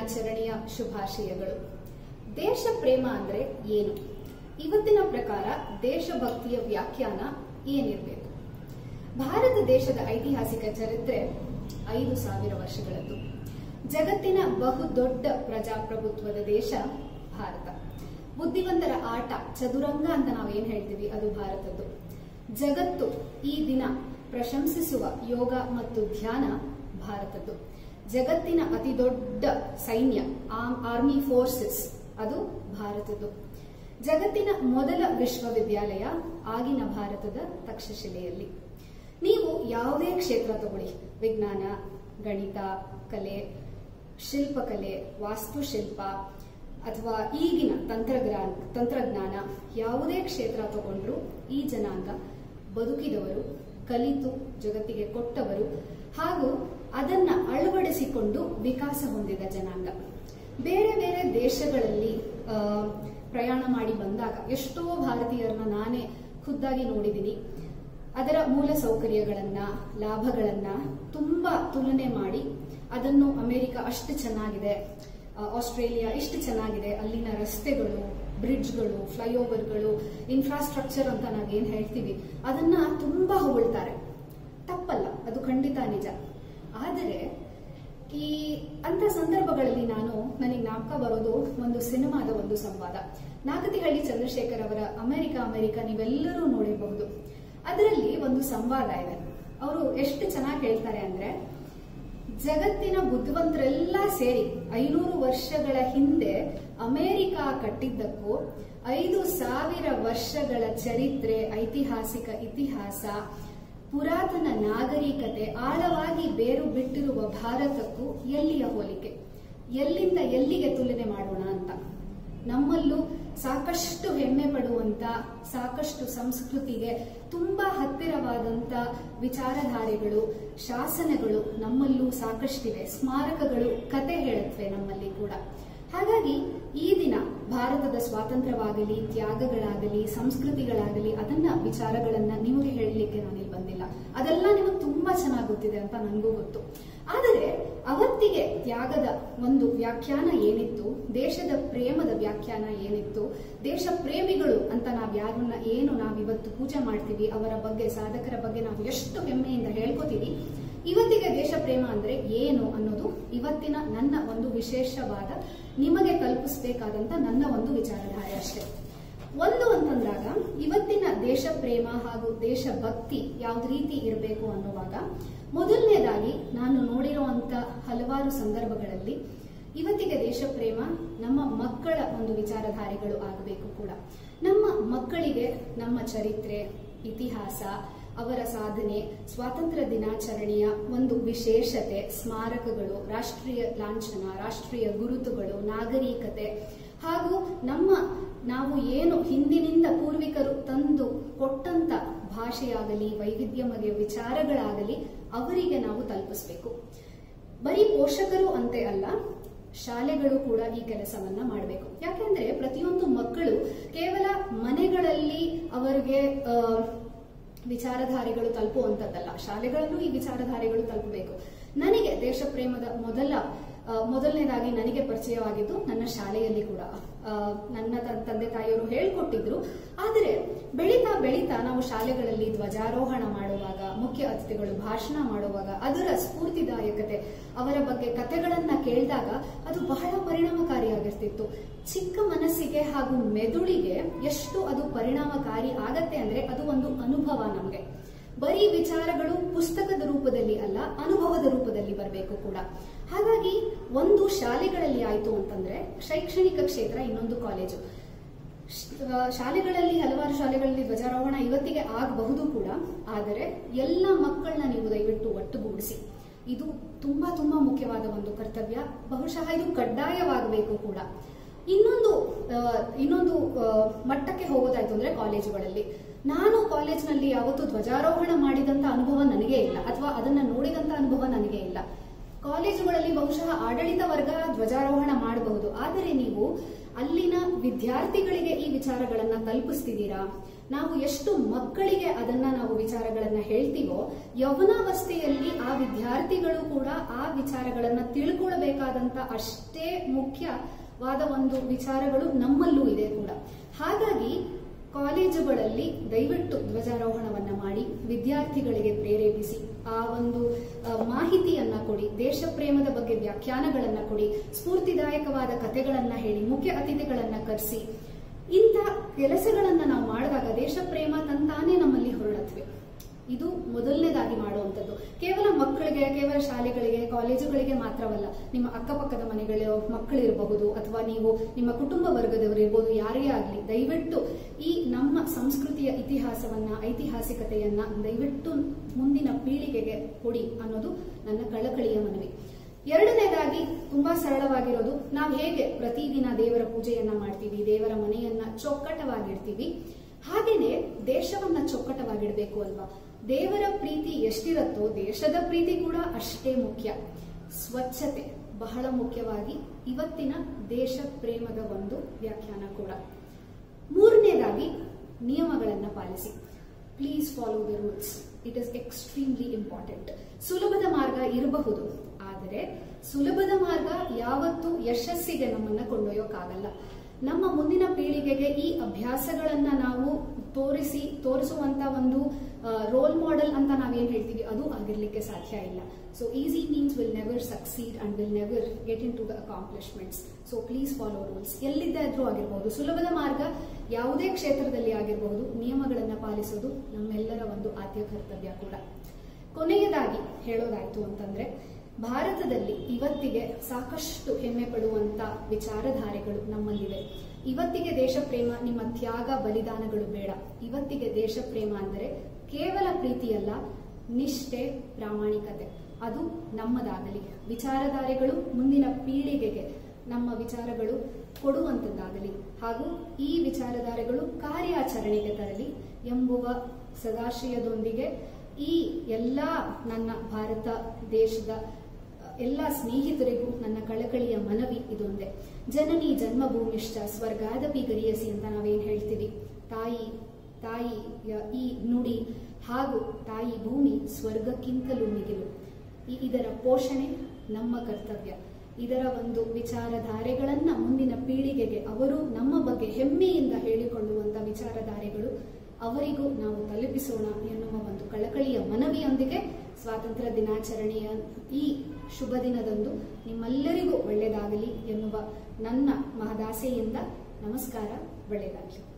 ದಿನಾಚರಣೆಯ ಶುಭಾಶಯಗಳು ದೇಶ ಪ್ರೇಮ ಅಂದ್ರೆ ಏನು ಇವತ್ತಿನ ಪ್ರಕಾರ ದೇಶಭಕ್ತಿಯ ವ್ಯಾಖ್ಯಾನ ಏನಿರಬೇಕು ಭಾರತ ದೇಶದ ಐತಿಹಾಸಿಕ ಚರಿತ್ರೆ ಐದು ಸಾವಿರ ವರ್ಷಗಳದ್ದು ಜಗತ್ತಿನ ಬಹುದೊಡ್ಡ ಪ್ರಜಾಪ್ರಭುತ್ವದ ದೇಶ ಭಾರತ ಬುದ್ಧಿವಂತರ ಆಟ ಚದುರಂಗ ಅಂತ ನಾವೇನ್ ಹೇಳ್ತೀವಿ ಅದು ಭಾರತದ್ದು ಜಗತ್ತು ಈ ದಿನ ಪ್ರಶಂಸಿಸುವ ಯೋಗ ಮತ್ತು ಧ್ಯಾನ ಭಾರತದ್ದು ಜಗತ್ತಿನ ಅತಿ ದೊಡ್ಡ ಸೈನ್ಯ ಆರ್ಮಿ ಫೋರ್ಸಸ್ ಅದು ಭಾರತದ್ದು ಜಗತ್ತಿನ ಮೊದಲ ವಿಶ್ವವಿದ್ಯಾಲಯ ಆಗಿನ ಭಾರತದ ತಕ್ಷಶಿಲೆಯಲ್ಲಿ ನೀವು ಯಾವುದೇ ಕ್ಷೇತ್ರ ತಗೊಳ್ಳಿ ವಿಜ್ಞಾನ ಗಣಿತ ಕಲೆ ಶಿಲ್ಪಕಲೆ ವಾಸ್ತುಶಿಲ್ಪ ಅಥವಾ ಈಗಿನ ತಂತ್ರಜ್ಞಾನ ತಂತ್ರಜ್ಞಾನ ಯಾವುದೇ ಕ್ಷೇತ್ರ ತಗೊಂಡ್ರು ಈ ಜನಾಂಗ ಬದುಕಿದವರು ಕಲಿತು ಜಗತ್ತಿಗೆ ಕೊಟ್ಟವರು ಹಾಗೂ ಅದನ್ನ ಅಳವಡಿಸಿಕೊಂಡು ವಿಕಾಸ ಹೊಂದಿದ ಜನಾಂಗ ಬೇರೆ ಬೇರೆ ದೇಶಗಳಲ್ಲಿ ಆ, ಪ್ರಯಾಣ ಮಾಡಿ ಬಂದಾಗ ಎಷ್ಟೋ ಭಾರತೀಯರನ್ನ ನಾನೇ ಖುದ್ದಾಗಿ ನೋಡಿದ್ದೀನಿ ಅದರ ಮೂಲ ಸೌಕರ್ಯಗಳನ್ನ ಲಾಭಗಳನ್ನ ತುಂಬಾ ತುಲನೆ ಮಾಡಿ ಅದನ್ನು ಅಮೆರಿಕ ಅಷ್ಟು ಚೆನ್ನಾಗಿದೆ ಆ, ಆಸ್ಟ್ರೇಲಿಯಾ ಇಷ್ಟು ಚೆನ್ನಾಗಿದೆ ಅಲ್ಲಿನ ರಸ್ತೆಗಳು ಬ್ರಿಡ್ಜ್ಗಳು ಫ್ಲೈಓವರ್ಗಳು ಇನ್ಫ್ರಾಸ್ಟ್ರಕ್ಚರ್ ಅಂತ ನಾವೇನ್ ಹೇಳ್ತೀವಿ ಅದನ್ನ ತುಂಬಾ ಹೊಗಳ್ತಾರೆ ತಪ್ಪಲ್ಲ ಅದು ಖಂಡಿತ ನಿಜ ಆದರೆ ಈ ಅಂತ ಸಂದರ್ಭಗಳಲ್ಲಿ ನಾನು ನನಗೆ ಜ್ಞಾಪಕ ಬರೋದು ಒಂದು ಸಿನಿಮಾದ ಒಂದು ಸಂವಾದ ನಾಗತಿಹಳ್ಳಿ ಚಂದ್ರಶೇಖರ್ ಅವರ ಅಮೆರಿಕ ಅಮೆರಿಕ ನೀವೆಲ್ಲರೂ ನೋಡಿರಬಹುದು ಅದರಲ್ಲಿ ಒಂದು ಸಂವಾದ ಇದೆ ಅವರು ಎಷ್ಟು ಚೆನ್ನಾಗಿ ಹೇಳ್ತಾರೆ ಅಂದ್ರೆ ಜಗತ್ತಿನ ಬುದ್ಧಿವಂತರೆಲ್ಲ ಸೇರಿ ಐನೂರು ವರ್ಷಗಳ ಹಿಂದೆ ಅಮೆರಿಕ ಕಟ್ಟಿದ್ದಕ್ಕೂ ಐದು ಸಾವಿರ ವರ್ಷಗಳ ಚರಿತ್ರೆ ಐತಿಹಾಸಿಕ ಇತಿಹಾಸ ಪುರಾತನ ನಾಗರಿಕತೆ ಆಳವಾಗಿ ಬೇರು ಬಿಟ್ಟಿರುವ ಭಾರತಕ್ಕೂ ಎಲ್ಲಿಯ ಹೋಲಿಕೆ ಎಲ್ಲಿಂದ ಎಲ್ಲಿಗೆ ತುಲನೆ ಮಾಡೋಣ ಅಂತ ನಮ್ಮಲ್ಲೂ ಸಾಕಷ್ಟು ಹೆಮ್ಮೆ ಪಡುವಂತ ಸಾಕಷ್ಟು ಸಂಸ್ಕೃತಿಗೆ ತುಂಬಾ ಹತ್ತಿರವಾದಂತ ವಿಚಾರಧಾರೆಗಳು ಶಾಸನಗಳು ನಮ್ಮಲ್ಲೂ ಸಾಕಷ್ಟಿವೆ ಸ್ಮಾರಕಗಳು ಕತೆ ಹೇಳುತ್ತವೆ ನಮ್ಮಲ್ಲಿ ಕೂಡ ಹಾಗಾಗಿ ಈ ದಿನ ಭಾರತದ ಸ್ವಾತಂತ್ರ್ಯವಾಗಲಿ ತ್ಯಾಗಗಳಾಗಲಿ ಸಂಸ್ಕೃತಿಗಳಾಗಲಿ ಅದನ್ನ ವಿಚಾರಗಳನ್ನ ನಿಮಗೆ ಹೇಳಲಿಕ್ಕೆ ನಾನಿಲ್ಲಿ ಬಂದಿಲ್ಲ ಅದೆಲ್ಲ ನಿಮಗೆ ತುಂಬಾ ಚೆನ್ನಾಗಿ ಗೊತ್ತಿದೆ ಅಂತ ನನಗೂ ಗೊತ್ತು ಆದರೆ ಅವತ್ತಿಗೆ ತ್ಯಾಗದ ಒಂದು ವ್ಯಾಖ್ಯಾನ ಏನಿತ್ತು ದೇಶದ ಪ್ರೇಮದ ವ್ಯಾಖ್ಯಾನ ಏನಿತ್ತು ದೇಶ ಪ್ರೇಮಿಗಳು ಅಂತ ನಾವ್ ಯಾರನ್ನ ಏನು ನಾವಿವತ್ತು ಪೂಜೆ ಮಾಡ್ತೀವಿ ಅವರ ಬಗ್ಗೆ ಸಾಧಕರ ಬಗ್ಗೆ ನಾವು ಎಷ್ಟು ಹೆಮ್ಮೆಯಿಂದ ಹೇಳ್ಕೊತೀವಿ ಇವತ್ತಿಗೆ ದೇಶ ಪ್ರೇಮ ಅಂದ್ರೆ ಏನು ಅನ್ನೋದು ಇವತ್ತಿನ ನನ್ನ ಒಂದು ವಿಶೇಷವಾದ ನಿಮಗೆ ಕಲ್ಪಿಸಬೇಕಾದಂತ ನನ್ನ ಒಂದು ವಿಚಾರಧಾರೆ ಅಷ್ಟೇ ಒಂದು ಅಂತಂದಾಗ ಇವತ್ತಿನ ದೇಶ ಪ್ರೇಮ ಹಾಗೂ ದೇಶ ಭಕ್ತಿ ಯಾವ್ದು ರೀತಿ ಇರಬೇಕು ಅನ್ನುವಾಗ ಮೊದಲನೇದಾಗಿ ನಾನು ನೋಡಿರುವಂತ ಹಲವಾರು ಸಂದರ್ಭಗಳಲ್ಲಿ ಇವತ್ತಿಗೆ ದೇಶ ಪ್ರೇಮ ನಮ್ಮ ಮಕ್ಕಳ ಒಂದು ವಿಚಾರಧಾರೆಗಳು ಆಗಬೇಕು ಕೂಡ ನಮ್ಮ ಮಕ್ಕಳಿಗೆ ನಮ್ಮ ಚರಿತ್ರೆ ಇತಿಹಾಸ ಅವರ ಸಾಧನೆ ಸ್ವಾತಂತ್ರ್ಯ ದಿನಾಚರಣೆಯ ಒಂದು ವಿಶೇಷತೆ ಸ್ಮಾರಕಗಳು ರಾಷ್ಟ್ರೀಯ ಲಾಂಛನ ರಾಷ್ಟ್ರೀಯ ಗುರುತುಗಳು ನಾಗರಿಕತೆ ಹಾಗೂ ನಮ್ಮ ನಾವು ಏನು ಹಿಂದಿನಿಂದ ಪೂರ್ವಿಕರು ತಂದು ಕೊಟ್ಟಂತ ಭಾಷೆಯಾಗಲಿ ವೈವಿಧ್ಯಮಯ ವಿಚಾರಗಳಾಗಲಿ ಅವರಿಗೆ ನಾವು ತಲುಪಿಸ್ಬೇಕು ಬರೀ ಪೋಷಕರು ಅಂತೆ ಅಲ್ಲ ಶಾಲೆಗಳು ಕೂಡ ಈ ಕೆಲಸವನ್ನ ಮಾಡಬೇಕು ಯಾಕೆಂದ್ರೆ ಪ್ರತಿಯೊಂದು ಮಕ್ಕಳು ಕೇವಲ ಮನೆಗಳಲ್ಲಿ ಅವರಿಗೆ ಆ, ವಿಚಾರಧಾರೆಗಳು ತಲುಪುವಂತದ್ದಲ್ಲ ಶಾಲೆಗಳಲ್ಲೂ ಈ ವಿಚಾರಧಾರೆಗಳು ತಲುಪಬೇಕು ನನಗೆ ದೇಶ ಪ್ರೇಮದ ಮೊದಲ ಆ, ಮೊದಲನೇದಾಗಿ ನನಗೆ ಪರಿಚಯವಾಗಿದ್ದು ನನ್ನ ಶಾಲೆಯಲ್ಲಿ ಕೂಡ ಆ, ನನ್ನ ತ- ತಂದೆ ತಾಯಿಯವರು ಹೇಳ್ಕೊಟ್ಟಿದ್ರು ಆದರೆ ಬೆಳೀತಾ ಬೆಳೀತಾ ನಾವು ಶಾಲೆಗಳಲ್ಲಿ ಧ್ವಜಾರೋಹಣ ಮಾಡುವಾಗ ಮುಖ್ಯ ಅತಿಥಿಗಳು ಭಾಷಣ ಮಾಡುವಾಗ ಅದರ ಸ್ಫೂರ್ತಿದಾಯಕತೆ ಅವರ ಬಗ್ಗೆ ಕಥೆಗಳನ್ನ ಕೇಳಿದಾಗ ಅದು ಬಹಳ ಪರಿಣಾಮಕಾರಿಯಾಗಿರ್ತಿತ್ತು ಚಿಕ್ಕ ಮನಸ್ಸಿಗೆ ಹಾಗೂ ಮೆದುಳಿಗೆ ಎಷ್ಟು ಅದು ಪರಿಣಾಮಕಾರಿ ಆಗತ್ತೆ ಅಂದ್ರೆ ಅದು ಒಂದು ಅನುಭವ ನಮಗೆ ಬರೀ ವಿಚಾರಗಳು ಪುಸ್ತಕದ ರೂಪದಲ್ಲಿ ಅಲ್ಲ ಅನುಭವದ ರೂಪದಲ್ಲಿ ಬರಬೇಕು ಕೂಡ ಹಾಗಾಗಿ ಒಂದು ಶಾಲೆಗಳಲ್ಲಿ ಆಯ್ತು ಅಂತಂದ್ರೆ ಶೈಕ್ಷಣಿಕ ಕ್ಷೇತ್ರ ಇನ್ನೊಂದು ಕಾಲೇಜು ಶ- ಆ, ಶಾಲೆಗಳಲ್ಲಿ ಹಲವಾರು ಶಾಲೆಗಳಲ್ಲಿ ಧ್ವಜಾರೋಹಣ ಇವತ್ತಿಗೆ ಆಗಬಹುದು ಕೂಡ ಆದರೆ ಎಲ್ಲ ಮಕ್ಕಳನ್ನ ನೀವು ದಯವಿಟ್ಟು ಒಟ್ಟುಗೂಡಿಸಿ ಇದು ತುಂಬಾ ತುಂಬಾ ಮುಖ್ಯವಾದ ಒಂದು ಕರ್ತವ್ಯ ಬಹುಶಃ ಇದು ಕಡ್ಡಾಯವಾಗಬೇಕು ಕೂಡ ಇನ್ನೊಂದು ಆ, ಇನ್ನೊಂದು ಆ, ಮಟ್ಟಕ್ಕೆ ಹೋಗೋದಾಯ್ತು ಅಂದ್ರೆ ಕಾಲೇಜುಗಳಲ್ಲಿ ನಾನು ಕಾಲೇಜ್ನಲ್ಲಿ ಯಾವತ್ತೂ ಧ್ವಜಾರೋಹಣ ಮಾಡಿದಂತ ಅನುಭವ ನನಗೆ ಇಲ್ಲ ಅಥವಾ ಅದನ್ನ ನೋಡಿದಂತ ಅನುಭವ ನನಗೆ ಇಲ್ಲ ಕಾಲೇಜುಗಳಲ್ಲಿ ಬಹುಶಃ ಆಡಳಿತ ವರ್ಗ ಧ್ವಜಾರೋಹಣ ಮಾಡಬಹುದು ಆದರೆ ನೀವು ಅಲ್ಲಿನ ವಿದ್ಯಾರ್ಥಿಗಳಿಗೆ ಈ ವಿಚಾರಗಳನ್ನ ತಲುಪಿಸ್ತಿದ್ದೀರಾ ನಾವು ಎಷ್ಟು ಮಕ್ಕಳಿಗೆ ಅದನ್ನ ನಾವು ವಿಚಾರಗಳನ್ನ ಹೇಳ್ತೀವೋ ಯೌವನಾವಸ್ಥೆಯಲ್ಲಿ ಆ ವಿದ್ಯಾರ್ಥಿಗಳು ಕೂಡ ಆ ವಿಚಾರಗಳನ್ನ ತಿಳ್ಕೊಳ್ಬೇಕಾದಂತ ಅಷ್ಟೇ ಮುಖ್ಯವಾದ ಒಂದು ವಿಚಾರಗಳು ನಮ್ಮಲ್ಲೂ ಇದೆ ಕೂಡ ಹಾಗಾಗಿ ಕಾಲೇಜುಗಳಲ್ಲಿ ದಯವಿಟ್ಟು ಧ್ವಜಾರೋಹಣವನ್ನ ಮಾಡಿ ವಿದ್ಯಾರ್ಥಿಗಳಿಗೆ ಪ್ರೇರೇಪಿಸಿ ಆ ಒಂದು ಆ, ಮಾಹಿತಿಯನ್ನ ಕೊಡಿ ದೇಶ ಪ್ರೇಮದ ಬಗ್ಗೆ ವ್ಯಾಖ್ಯಾನಗಳನ್ನ ಕೊಡಿ ಸ್ಫೂರ್ತಿದಾಯಕವಾದ ಕಥೆಗಳನ್ನ ಹೇಳಿ ಮುಖ್ಯ ಅತಿಥಿಗಳನ್ನ ಕರೆಸಿ ಇಂಥ ಕೆಲಸಗಳನ್ನ ನಾವು ಮಾಡಿದಾಗ ದೇಶ ಪ್ರೇಮ ತಂತಾನೇ ನಮ್ಮಲ್ಲಿ ಹೊರಡತ್ವೆ ಇದು ಮೊದಲನೇದಾಗಿ ಮಾಡುವಂಥದ್ದು ಕೇವಲ ಮಕ್ಕಳಿಗೆ ಕೇವಲ ಶಾಲೆಗಳಿಗೆ ಕಾಲೇಜುಗಳಿಗೆ ಮಾತ್ರವಲ್ಲ ನಿಮ್ಮ ಅಕ್ಕಪಕ್ಕದ ಮನೆಗಳ ಮಕ್ಕಳಿರಬಹುದು ಅಥವಾ ನೀವು ನಿಮ್ಮ ಕುಟುಂಬ ವರ್ಗದವರು ಇರ್ಬೋದು ಯಾರೇ ಆಗಲಿ ದಯವಿಟ್ಟು ಈ ನಮ್ಮ ಸಂಸ್ಕೃತಿಯ ಇತಿಹಾಸವನ್ನ ಐತಿಹಾಸಿಕತೆಯನ್ನ ದಯವಿಟ್ಟು ಮುಂದಿನ ಪೀಳಿಗೆಗೆ ಕೊಡಿ ಅನ್ನೋದು ನನ್ನ ಕಳಕಳಿಯ ಮನವಿ ಎರಡನೇದಾಗಿ ತುಂಬಾ ಸರಳವಾಗಿರೋದು ನಾವು ಹೇಗೆ ಪ್ರತಿದಿನ ದೇವರ ಪೂಜೆಯನ್ನ ಮಾಡ್ತೀವಿ ದೇವರ ಮನೆಯನ್ನ ಚೊಕ್ಕಟವಾಗಿಡ್ತೀವಿ ಹಾಗೇನೆ ದೇಶವನ್ನ ಚೊಕ್ಕಟವಾಗಿಡ್ಬೇಕು ಅಲ್ವಾ ದೇವರ ಪ್ರೀತಿ ಎಷ್ಟಿರತ್ತೋ ದೇಶದ ಪ್ರೀತಿ ಕೂಡ ಅಷ್ಟೇ ಮುಖ್ಯ ಸ್ವಚ್ಛತೆ ಬಹಳ ಮುಖ್ಯವಾಗಿ ಇವತ್ತಿನ ದೇಶ ಪ್ರೇಮದ ಒಂದು ವ್ಯಾಖ್ಯಾನ ಕೂಡ ಮೂರನೇದಾಗಿ ನಿಯಮಗಳನ್ನ ಪಾಲಿಸಿ please follow the rules it is extremely important ಸುಲಭದ ಮಾರ್ಗ ಇರಬಹುದು ಆದರೆ ಸುಲಭದ ಮಾರ್ಗ ಯಾವತ್ತೂ ಯಶಸ್ಸಿಗೆ ನಮ್ಮನ್ನ ಕೊಂಡೊಯ್ಯೋಕ್ಕಾಗಲ್ಲ ನಮ್ಮ ಮುಂದಿನ ಪೀಳಿಗೆಗೆ ಈ ಅಭ್ಯಾಸಗಳನ್ನ ನಾವು ತೋರಿಸಿ ತೋರಿಸುವಂತ ಒಂದು ರೋಲ್ ಮಾಡೆಲ್ ಅಂತ ನಾವೇನ್ ಹೇಳ್ತೀವಿ ಅದು ಆಗಿರ್ಲಿಕ್ಕೆ ಸಾಧ್ಯ ಇಲ್ಲ so easy means will never succeed and will never get into the accomplishments so please follow rules ಎಲ್ಲಿದ್ದಾದ್ರೂ ಆಗಿರಬಹುದು ಸುಲಭದ ಮಾರ್ಗ ಯಾವುದೇ ಕ್ಷೇತ್ರದಲ್ಲಿ ಆಗಿರಬಹುದು ನಿಯಮಗಳನ್ನ ಪಾಲಿಸೋದು ನಮ್ಮೆಲ್ಲರ ಒಂದು ಆದ್ಯ ಕರ್ತವ್ಯ ಕೂಡ ಕೊನೆಯದಾಗಿ ಹೇಳೋದಾಯ್ತು ಅಂತಂದ್ರೆ ಭಾರತದಲ್ಲಿ ಇವತ್ತಿಗೆ ಸಾಕಷ್ಟು ಹೆಮ್ಮೆ ಪಡುವಂತ ವಿಚಾರಧಾರೆಗಳು ನಮ್ಮಲ್ಲಿವೆ ಇವತ್ತಿಗೆ ದೇಶ ಪ್ರೇಮ ನಿಮ್ಮ ತ್ಯಾಗ ಬಲಿದಾನಗಳು ಬೇಡ ಇವತ್ತಿಗೆ ದೇಶ ಪ್ರೇಮ ಅಂದರೆ ಕೇವಲ ಪ್ರೀತಿಯಲ್ಲ ನಿಷ್ಠೆ ಪ್ರಾಮಾಣಿಕತೆ ಅದು ನಮ್ಮದಾಗಲಿ ವಿಚಾರಧಾರೆಗಳು ಮುಂದಿನ ಪೀಳಿಗೆಗೆ ನಮ್ಮ ವಿಚಾರಗಳು ಕೊಡುವಂಥದ್ದಾಗಲಿ ಹಾಗೂ ಈ ವಿಚಾರಧಾರೆಗಳು ಕಾರ್ಯಾಚರಣೆಗೆ ತರಲಿ ಎಂಬುವ ಸದಾಶಯದೊಂದಿಗೆ ಈ ಎಲ್ಲ ನನ್ನ ಭಾರತ ದೇಶದ ಎಲ್ಲ ಸ್ನೇಹಿತರಿಗೂ ನನ್ನ ಕಳಕಳಿಯ ಮನವಿ ಇದೊಂದೇ ಜನನಿ ಜನ್ಮಭೂಮಿಷ್ಠ ಸ್ವರ್ಗಾದಪಿ ಗರಿಯಸಿ ಅಂತ ನಾವೇನ್ ಹೇಳ್ತೀವಿ ತಾಯಿ ತಾಯಿ ಈ ನುಡಿ ಹಾಗೂ ತಾಯಿ ಭೂಮಿ ಸ್ವರ್ಗಕ್ಕಿಂತಲೂ ಮಿಗಿಲು ಈ- ಇದರ ಪೋಷಣೆ ನಮ್ಮ ಕರ್ತವ್ಯ ಇದರ ಒಂದು ವಿಚಾರಧಾರೆಗಳನ್ನ ಮುಂದಿನ ಪೀಳಿಗೆಗೆ ಅವರು ನಮ್ಮ ಬಗ್ಗೆ ಹೆಮ್ಮೆಯಿಂದ ಹೇಳಿಕೊಳ್ಳುವಂತ ವಿಚಾರಧಾರೆಗಳು ಅವರಿಗೂ ನಾವು ತಲುಪಿಸೋಣ ಎನ್ನುವ ಒಂದು ಕಳಕಳಿಯ ಮನವಿಯೊಂದಿಗೆ ಸ್ವಾತಂತ್ರ್ಯ ದಿನಾಚರಣೆಯ ಈ ಶುಭ ದಿನದಂದು ನಿಮ್ಮೆಲ್ಲರಿಗೂ ಒಳ್ಳೆಯದಾಗಲಿ ಎನ್ನುವ ನನ್ನ ಮಹದಾಸೆಯಿಂದ ನಮಸ್ಕಾರ ಒಳ್ಳೆಯದಾಗಲಿ